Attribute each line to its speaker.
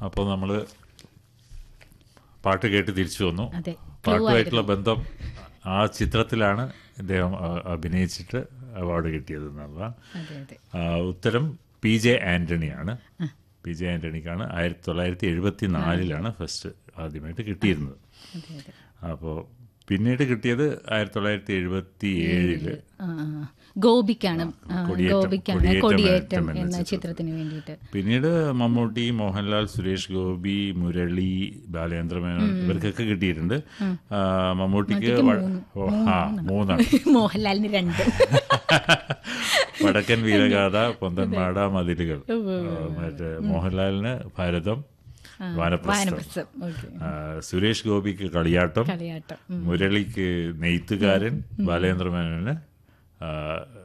Speaker 1: അപ്പോൾ നമ്മൾ പാട്ട് കേട്ട് തിരിച്ചു വന്നു
Speaker 2: അതെ
Speaker 1: പാട്ടുമായിട്ടുള്ള ബന്ധം ആ ചിത്രത്തിലാണ് ഇദ്ദേഹം അ- അഭിനയിച്ചിട്ട് അവാർഡ് കിട്ടിയത് എന്നുള്ള
Speaker 2: അതെ അതെ
Speaker 1: ഉത്തരം പി ജെ ആന്റണിയാണ് പി ജെ ആന്റണിക്കാണ് ആയിരത്തി തൊള്ളായിരത്തി എഴുപത്തി നാലിലാണ് ഫസ്റ്റ് ആദ്യമായിട്ട് കിട്ടിയിരുന്നത്
Speaker 2: അതെ അതെ
Speaker 1: അപ്പോൾ പിന്നീട് കിട്ടിയത് ആയിരത്തി തൊള്ളായിരത്തി എഴുപത്തി ഏഴില്
Speaker 2: ആ, ആ. ഗോപിക്കാണ് ആ,
Speaker 1: കൊടിയേറ്റം-
Speaker 2: ഗോപിക്കാണ്
Speaker 1: കൊടിയേറ്റം
Speaker 2: കൊടിയേറ്റം
Speaker 1: എന്ന
Speaker 2: എന്ന
Speaker 1: ചിത്രത്തിൽ.
Speaker 2: ചിത്രത്തിന് വേണ്ടിയിട്ട്
Speaker 1: പിന്നീട് മമ്മൂട്ടി മോഹൻലാൽ സുരേഷ് ഗോപി മുരളി ബാലേന്ദ്ര മേനോൻ ഇവർക്കൊക്കെ കിട്ടിയിട്ടുണ്ട് ആ, മമ്മൂട്ടിക്ക് വ- ഓ, ആ മൂന്നാണ്
Speaker 2: മോഹൻലാലിന് രണ്ട്
Speaker 1: വടക്കൻ വീരഗാഥ പൊന്തൻമാട മതിലുകൾ ആ, മറ്റേ മോഹൻലാലിന് ഭാരതം വാനപ്രസ്ഥം
Speaker 2: വാനപ്രസ്ഥം ഓക്കെ
Speaker 1: ആ, സുരേഷ് ഗോപിക്ക് കളിയാട്ടം
Speaker 2: കളിയാട്ടം ഉം.
Speaker 1: മുരളിക്ക് നെയ്ത്തുകാരൻ ബാലേന്ദ്ര മേനോന് ആ,